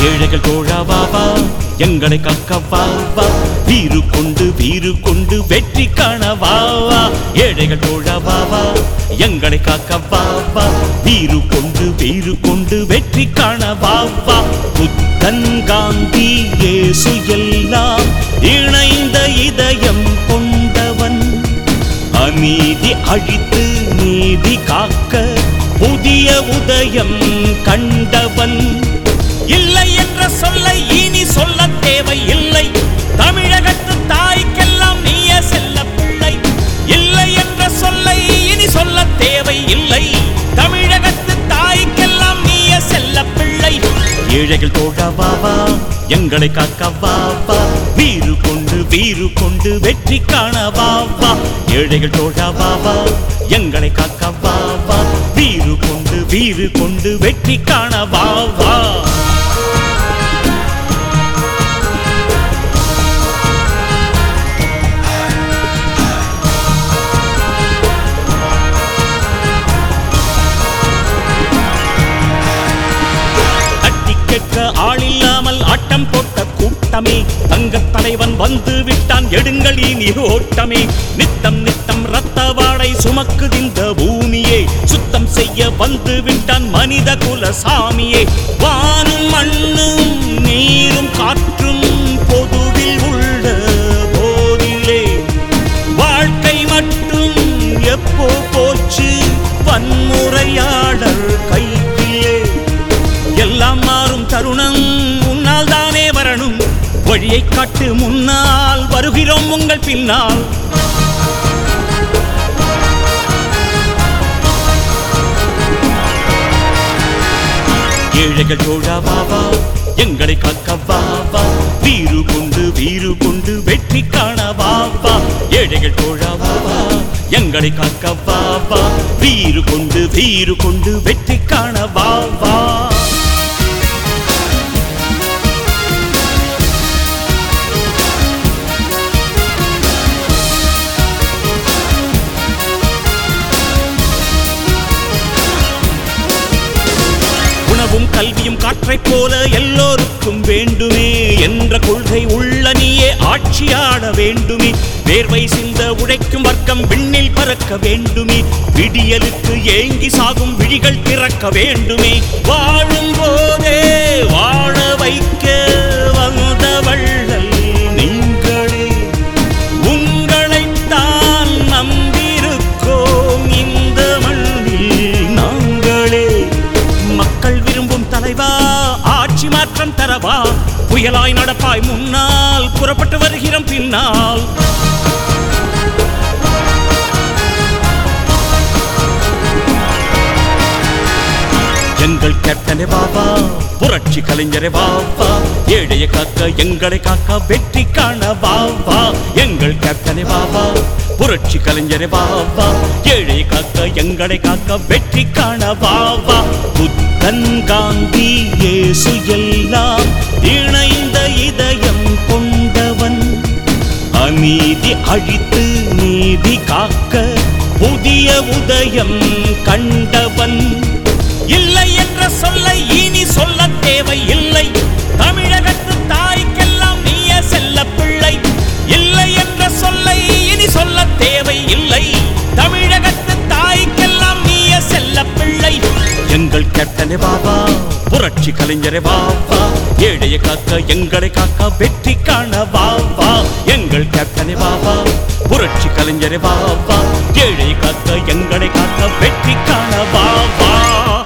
ஏழைகள் தோழா வா வா எங்களை காக்க வா வா வீறு கொண்டு வீறு கொண்டு வெற்றி காண வா வா ஏழைகள் தோழா வா வா எங்களை காக்க வா வா வீறு கொண்டு வீறு கொண்டு வெற்றி காண வா வா புத்தன் காந்தி இயேசு எல்லாம் இணைந்த இதயம் கொண்டவன் அநீதி அழித்து நீதி காக்க புதிய உதயம் கண்டவன் இல்லை என்ற சொல்லை இனி சொல்ல தேவை இல்லை தமிழகத்து தாய்க்கெல்லாம் நீய செல்ல பிள்ளை இல்லை என்ற சொல்லை இனி சொல்ல தேவை இல்லை தமிழகத்து தாய்க்கெல்லாம் நீய செல்ல பிள்ளை ஏழைகள் தோழா வா வா எங்களை காக்க வா வா வீறு கொண்டு வீறு கொண்டு வெற்றி காண வா வா ஏழைகள் தோழா வா வா எங்களை காக்க வா வா வீறு கொண்டு வீறு கொண்டு வெற்றி காண வா வா தட்டி கேட்க ஆள் இல்லாமல் ஆட்டம் போட்ட கூட்டமே தங்கத் தலைவன் வந்து விட்டான் எடுங்கள் இனி ஓட்டமே நித்தம் நித்தம் ரத்த வாடை சுமக்குதிந்த பூமியே சுத்தம் செய்ய வந்து விட்டான் மனித குல சாமியே வானும் மண்ணும் நீரும் காற்றும் பொதுவில் உள்ள போதிலே வாழ்க்கை மட்டும் எப்போ போச்சு வன்முறையாளர் கையிலே எல்லாம் மாறும் தருணம் முன்னால் தானே வரணும் வழியை காட்டு முன்னால் வருகிறோம் உங்கள் பின்னால் ஏழைகள் தோழா வா வா எங்களை காக்க வா வா வீறு கொண்டு வீறு கொண்டு வெற்றி காண வா வா ஏழைகள் தோழா வா வா எங்களை காக்க வா வா வீறு கொண்டு வீறு கொண்டு வெற்றி காண வா வா உணவும் கல்வியும் காற்றைப் போல எல்லோருக்கும் வேண்டுமே என்ற கொள்கை உள்ள நீயே ஆட்சியாட வேண்டுமே வேர்வை சிந்த உழைக்கும் வர்க்கம் விண்ணில் பறக்க வேண்டுமே விடியலுக்கு ஏங்கி சாகும் விழிகள் திறக்க வேண்டுமே வாழும் போதே வாழ வைக்க வந்த வள்ளல் நீங்களே உங்களைத்தான் நம்பியிருக்கோம் இந்த மண்ணில் நாங்களே மக்கள் விரும்பும் தலைவா ஆட்சி மாற்றம் தரவா புயலாய் நடப்பாய் முன்னால் புறப்பட்டு வருகிறோம் பின்னால் எங்கள் கேப்டனே பாபா புரட்சி கலைஞரே பாபா ஏழைய காக்க எங்களை காக்க வெற்றி காண பாபா எங்கள் கேப்டனே பாபா புரட்சி கலைஞரே பாபா ஏழைய காக்க எங்களை காக்க வெற்றி காண பாபா புத்தன் காந்தி இயேசு எல்லாம் இணைந்த இதயம் கொண்டவன் அநீதி அழித்து நீதி காக்க புதிய உதயம் கண்டவன் இல்லை என்ற சொல்லை இனி சொல்ல தேவை இல்லை தமிழகத்து தாய்க்கெல்லாம் நீய செல்ல பிள்ளை இல்லை என்ற சொல்லை இனி சொல்ல தேவை இல்லை தமிழகத்து தாய்க்கெல்லாம் நீய செல்ல பிள்ளை எங்கள் கேப்டனே பாபா புரட்சி கலைஞரே பாபா ஏழைய காக்க எங்களை காக்க வெற்றி காண பாபா எங்கள் கேப்டனே பாபா புரட்சி கலைஞரே பாபா ஏழைய காக்க எங்களை காக்க வெற்றி காண பாபா